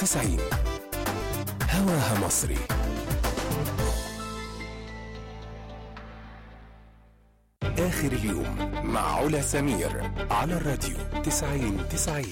90 هواها مصري آخر اليوم مع علا سمير على الراديو 90 90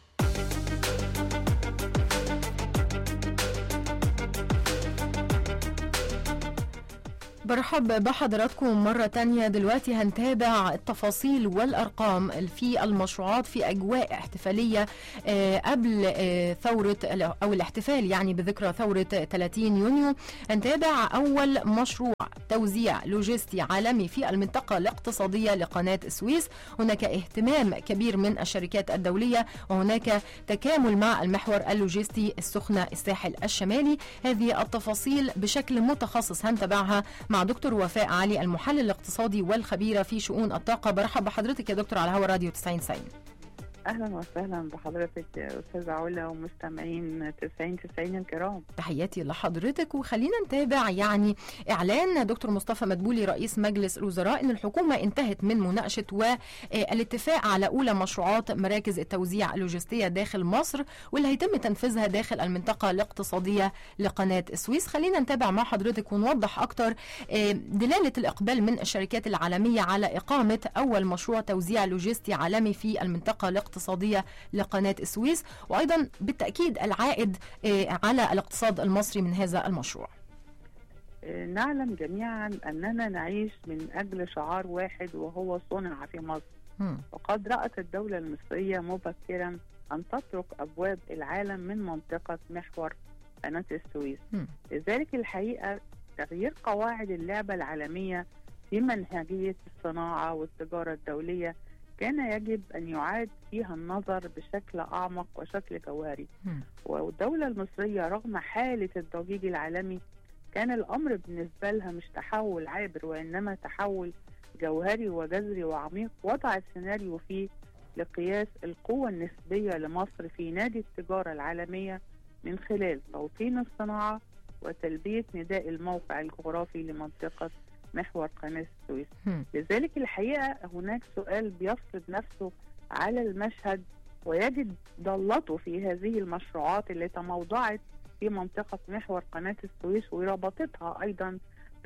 برحب بحضراتكم مرة تانية دلوقتي هنتابع التفاصيل والأرقام في المشروعات في أجواء احتفالية آه، قبل آه، ثورة أو الاحتفال يعني بذكرى ثورة 30 يونيو هنتابع أول مشروع توزيع لوجستي عالمي في المنطقة الاقتصادية لقناة السويس هناك اهتمام كبير من الشركات الدولية وهناك تكامل مع المحور اللوجستي السخنة الساحل الشمالي هذه التفاصيل بشكل متخصص هنتابعها مع دكتور وفاء علي المحلل الاقتصادي والخبيرة في شؤون الطاقة برحب بحضرتك يا دكتور على هوا راديو 90 90 اهلا وسهلا بحضرتك يا استاذه علا ومستمعين 90 90 الكرام تحياتي لحضرتك وخلينا نتابع يعني اعلان دكتور مصطفى مدبولي رئيس مجلس الوزراء ان الحكومه انتهت من مناقشه والاتفاق على اولى مشروعات مراكز التوزيع اللوجستيه داخل مصر واللي هيتم تنفيذها داخل المنطقه الاقتصاديه لقناه السويس خلينا نتابع مع حضرتك ونوضح اكتر آه، دلاله الاقبال من الشركات العالميه على اقامه اول مشروع توزيع لوجستي عالمي في المنطقه الاقتصاديه لقناه السويس وايضا بالتاكيد العائد آه، على الاقتصاد المصري من هذا المشروع آه، نعلم جميعا اننا نعيش من اجل شعار واحد وهو صنع في مصر مم. وقد رأت الدولة المصرية مبكرا أن تترك أبواب العالم من منطقة محور قناة السويس مم. لذلك الحقيقة تغيير قواعد اللعبة العالمية في منهجية الصناعة والتجارة الدولية كان يجب أن يعاد فيها النظر بشكل أعمق وشكل جوهري مم. والدولة المصرية رغم حالة الضجيج العالمي كان الأمر بالنسبة لها مش تحول عابر وإنما تحول جوهري وجذري وعميق وضعت سيناريو فيه لقياس القوة النسبية لمصر في نادي التجارة العالمية من خلال توطين الصناعة وتلبية نداء الموقع الجغرافي لمنطقة محور قناة السويس مم. لذلك الحقيقة هناك سؤال بيفرض نفسه على المشهد ويجد ضلته في هذه المشروعات اللي تموضعت في منطقة محور قناة السويس وربطتها أيضا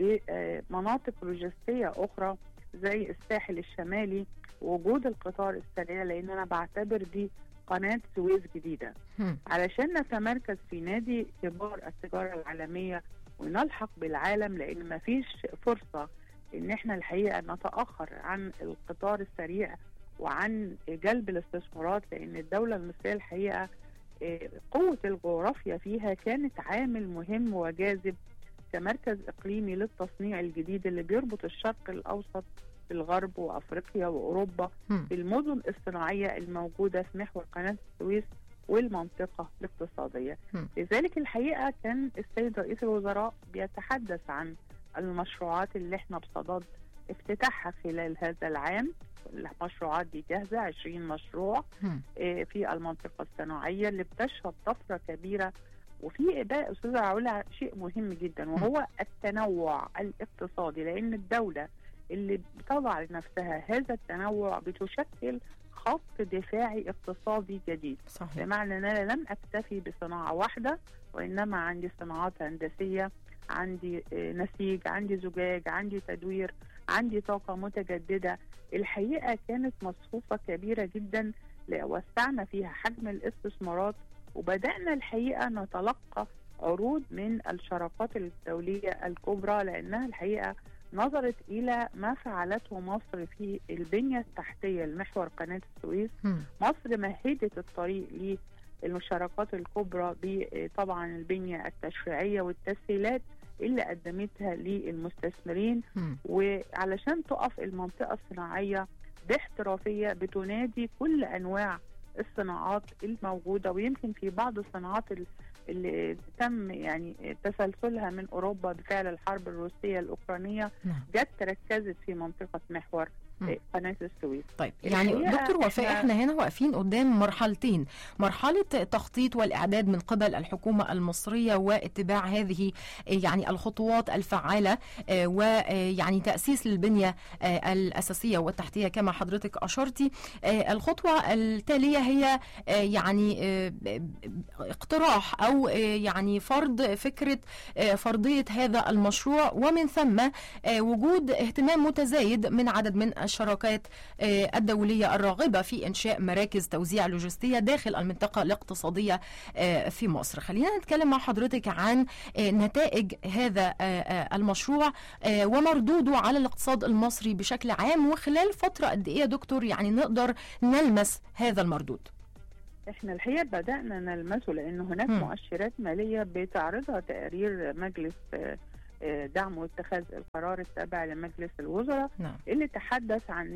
بمناطق لوجستية أخرى زي الساحل الشمالي وجود القطار السريع لأن أنا بعتبر دي قناة سويس جديدة مم. علشان نتمركز في نادي كبار التجارة العالمية ونلحق بالعالم لأن مفيش فرصة إن إحنا الحقيقة نتأخر عن القطار السريع وعن جلب الاستثمارات لأن الدولة المصرية الحقيقة آه، قوة الجغرافيا فيها كانت عامل مهم وجاذب كمركز إقليمي للتصنيع الجديد اللي بيربط الشرق الأوسط بالغرب وأفريقيا وأوروبا مم. بالمدن الصناعية الموجودة في محور قناة السويس والمنطقة الاقتصادية مم. لذلك الحقيقة كان السيد رئيس الوزراء بيتحدث عن المشروعات اللي احنا بصدد افتتاحها خلال هذا العام المشروعات دي جاهزة 20 مشروع مم. آه، في المنطقة الصناعية اللي بتشهد طفرة كبيرة وفي بقى أستاذة علا شيء مهم جدا وهو التنوع الاقتصادي لأن الدولة اللي بتضع لنفسها هذا التنوع بتشكل خط دفاعي اقتصادي جديد صحيح بمعنى ان انا لم اكتفي بصناعه واحده وانما عندي صناعات هندسيه عندي آه، نسيج عندي زجاج عندي تدوير عندي طاقه متجدده الحقيقه كانت مصفوفه كبيره جدا ل- وسعنا فيها حجم الاستثمارات وبدانا الحقيقه نتلقى عروض من الشراكات الدوليه الكبرى لانها الحقيقه نظرت الى ما فعلته مصر في البنيه التحتيه لمحور قناه السويس مم. مصر مهدت الطريق للمشاركات الكبرى بطبعا البنية التشريعية والتسهيلات اللي قدمتها للمستثمرين مم. وعلشان تقف المنطقة الصناعية باحترافية بتنادي كل أنواع الصناعات الموجودة ويمكن في بعض الصناعات ال- اللي تم يعني تسلسلها من أوروبا بفعل الحرب الروسية الأوكرانية نعم. جت تركزت في منطقة محور مم. آه، قناه السويس طيب يعني الحقيقة دكتور وفاء إحنا- احنا هنا واقفين قدام مرحلتين مرحلة التخطيط والإعداد من قبل الحكومة المصرية واتباع هذه آه، يعني الخطوات الفعالة ويعني تأسيس للبنية آه، الأساسية والتحتية كما حضرتك أشرتي آه، الخطوة التالية هي آه، يعني آه، اقتراح أو آه، يعني فرض فكرة آه، فرضية هذا المشروع ومن ثم آه، وجود اهتمام متزايد من عدد من الشراكات آه، الدولية الراغبة في إنشاء مراكز توزيع لوجستية داخل المنطقة الاقتصادية آه، في مصر خلينا نتكلم مع حضرتك عن آه، نتائج هذا آه، آه، المشروع آه، ومردوده على الاقتصاد المصري بشكل عام وخلال فترة قد إيه يا دكتور يعني نقدر نلمس هذا المردود احنا الحقيقه بدانا نلمسه لانه هناك مم. مؤشرات ماليه بتعرضها تقارير مجلس آه، آه، دعم واتخاذ القرار التابع لمجلس الوزراء نعم اللي تحدث عن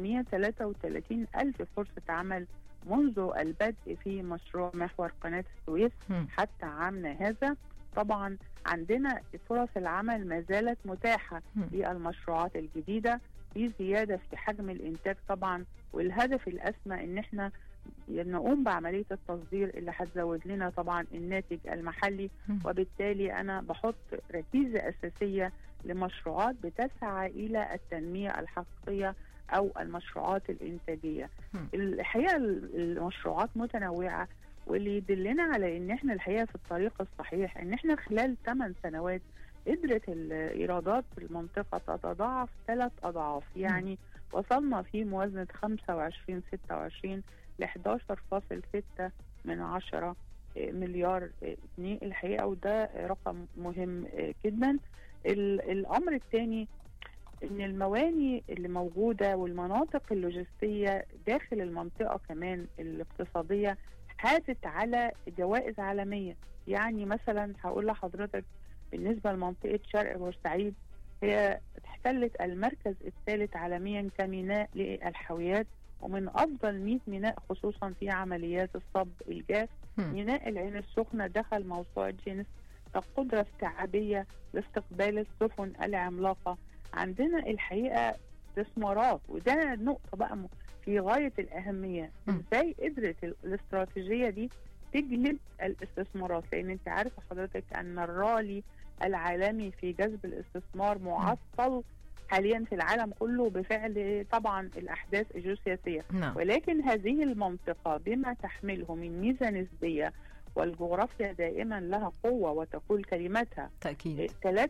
133 ألف فرصة عمل منذ البدء في مشروع محور قناة السويس مم. حتى عامنا هذا طبعا عندنا فرص العمل ما زالت متاحة مم. للمشروعات الجديدة في زيادة في حجم الإنتاج طبعا والهدف الأسمى إن احنا نقوم بعملية التصدير اللي هتزود لنا طبعا الناتج المحلي مم. وبالتالي أنا بحط ركيزة أساسية لمشروعات بتسعى إلى التنمية الحقيقية أو المشروعات الإنتاجية مم. الحقيقة المشروعات متنوعة واللي يدلنا على ان احنا الحقيقه في الطريق الصحيح ان احنا خلال 8 سنوات قدرت الايرادات في المنطقه تتضاعف ثلاث اضعاف يعني وصلنا في موازنه 25 26 ل 11.6 من عشرة مليار جنيه الحقيقه وده رقم مهم جدا ال- الامر الثاني ان المواني اللي موجوده والمناطق اللوجستيه داخل المنطقه كمان الاقتصاديه حازت على جوائز عالميه يعني مثلا هقول لحضرتك بالنسبه لمنطقه شرق بورسعيد هي احتلت المركز الثالث عالميا كميناء للحاويات ومن افضل 100 ميناء خصوصا في عمليات الصب الجاف مم. ميناء العين السخنه دخل موسوعه جينيس كقدره استيعابيه لاستقبال السفن العملاقه عندنا الحقيقه استثمارات وده نقطه بقى م- في غايه الاهميه مم. ازاي قدرت ال- الاستراتيجيه دي تجلب الاستثمارات لان انت عارفه حضرتك ان الرالي العالمي في جذب الاستثمار معطل حاليا في العالم كله بفعل طبعا الاحداث الجيوسياسيه نعم ولكن هذه المنطقة بما تحمله من ميزة نسبية والجغرافيا دائما لها قوة وتقول كلمتها تأكيد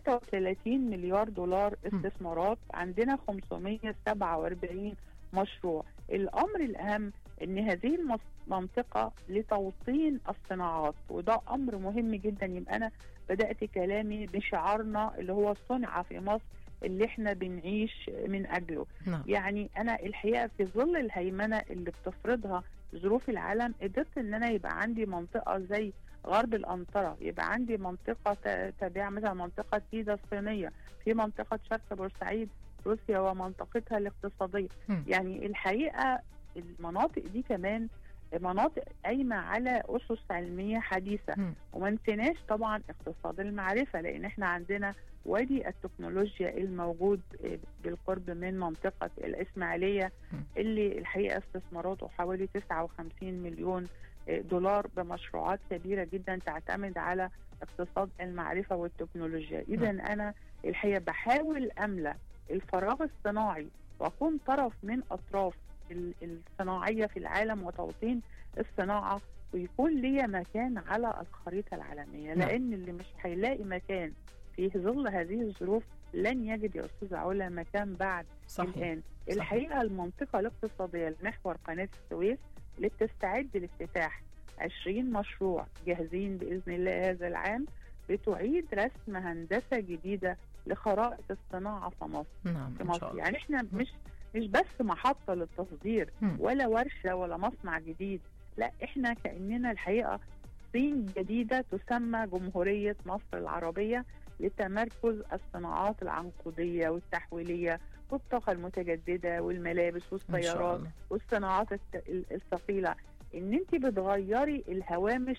33 مليار دولار استثمارات عندنا 547 مشروع الأمر الأهم أن هذه المنطقة لتوطين الصناعات وده أمر مهم جدا يبقى أنا بدأت كلامي بشعارنا اللي هو صنع في مصر اللي احنا بنعيش من أجله نعم يعني انا الحقيقه في ظل الهيمنه اللي بتفرضها ظروف العالم قدرت ان انا يبقى عندي منطقه زي غرب الانطره يبقى عندي منطقه ت- تابعه مثلا منطقه سيدا الصينيه في منطقه شرق بورسعيد روسيا ومنطقتها الاقتصاديه مم. يعني الحقيقه المناطق دي كمان مناطق قايمه على اسس علميه حديثه مم. وما نسيناش طبعا اقتصاد المعرفه لان احنا عندنا وادي التكنولوجيا الموجود آه، بالقرب من منطقه الاسماعيليه م. اللي الحقيقه استثماراته حوالي 59 مليون آه، دولار بمشروعات كبيره جدا تعتمد على اقتصاد المعرفه والتكنولوجيا اذا انا الحقيقه بحاول املا الفراغ الصناعي واكون طرف من اطراف ال- الصناعيه في العالم وتوطين الصناعه ويكون ليا مكان على الخريطه العالميه نعم. لان اللي مش هيلاقي مكان في ظل هذه الظروف لن يجد يا استاذ علا مكان بعد صحيح الان الحقيقه المنطقه الاقتصاديه لمحور قناه السويس اللي بتستعد لافتتاح 20 مشروع جاهزين باذن الله هذا العام بتعيد رسم هندسه جديده لخرائط الصناعه في مصر نعم في إن شاء مصر الله يعني احنا مش مش بس محطه للتصدير مم. ولا ورشه ولا مصنع جديد لا احنا كاننا الحقيقه صين جديده تسمى جمهوريه مصر العربيه لتمركز الصناعات العنقوديه والتحويليه والطاقه المتجدده والملابس إن شاء والسيارات الله والصناعات الت- ال- الثقيله ان انت بتغيري الهوامش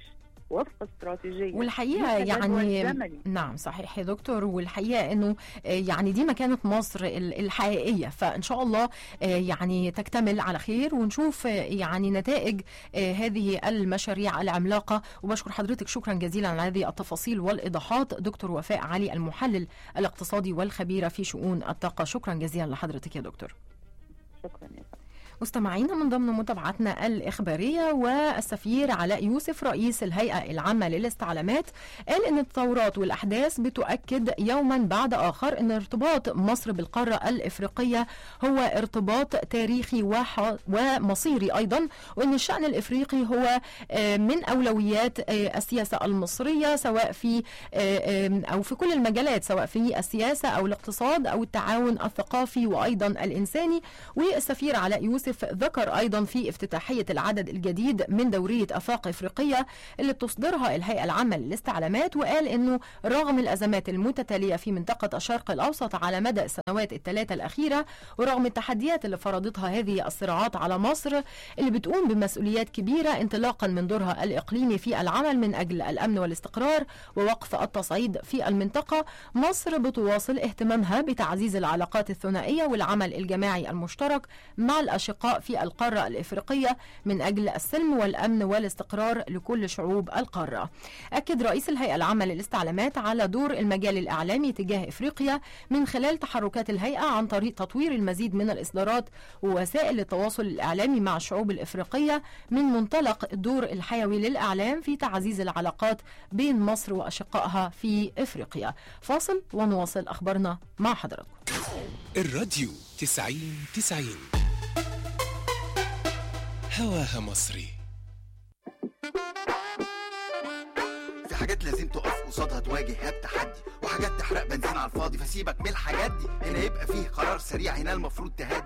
وفق استراتيجيه والحقيقه ليها جدول يعني زمني. نعم صحيح يا دكتور والحقيقه انه آه، يعني دي مكانه مصر ال- الحقيقيه فان شاء الله آه، يعني تكتمل على خير ونشوف آه، يعني نتائج آه، هذه المشاريع العملاقه وبشكر حضرتك شكرا جزيلا على هذه التفاصيل والايضاحات دكتور وفاء علي المحلل الاقتصادي والخبيره في شؤون الطاقه شكرا جزيلا لحضرتك يا دكتور شكرا يا فندم. مستمعينا من ضمن متابعتنا الإخبارية والسفير علاء يوسف رئيس الهيئة العامة للاستعلامات قال أن التطورات والأحداث بتؤكد يوما بعد آخر أن ارتباط مصر بالقارة الإفريقية هو ارتباط تاريخي وح- ومصيري أيضا وأن الشأن الإفريقي هو آه، من أولويات آه، السياسة المصرية سواء في آه، آم، أو في كل المجالات سواء في السياسة أو الاقتصاد أو التعاون الثقافي وأيضا الإنساني والسفير علاء يوسف ذكر أيضا في افتتاحية العدد الجديد من دورية أفاق إفريقية اللي بتصدرها الهيئة العامة للاستعلامات وقال أنه رغم الأزمات المتتالية في منطقة الشرق الأوسط على مدى السنوات الثلاثة الأخيرة ورغم التحديات اللي فرضتها هذه الصراعات على مصر اللي بتقوم بمسؤوليات كبيرة انطلاقا من دورها الإقليمي في العمل من أجل الأمن والاستقرار ووقف التصعيد في المنطقة مصر بتواصل اهتمامها بتعزيز العلاقات الثنائية والعمل الجماعي المشترك مع الأشقاء في القارة الإفريقية من أجل السلم والأمن والاستقرار لكل شعوب القارة أكد رئيس الهيئة العامة للاستعلامات على دور المجال الإعلامي تجاه إفريقيا من خلال تحركات الهيئة عن طريق تطوير المزيد من الإصدارات ووسائل التواصل الإعلامي مع الشعوب الإفريقية من منطلق الدور الحيوي للإعلام في تعزيز العلاقات بين مصر وأشقائها في إفريقيا فاصل ونواصل أخبارنا مع حضراتكم الراديو تسعين تسعين هواها مصري في حاجات لازم تقف قصادها تواجه التحدي وحاجات تحرق بنزين على الفاضي فسيبك من الحاجات دي هنا يبقى فيه قرار سريع هنا المفروض تهدي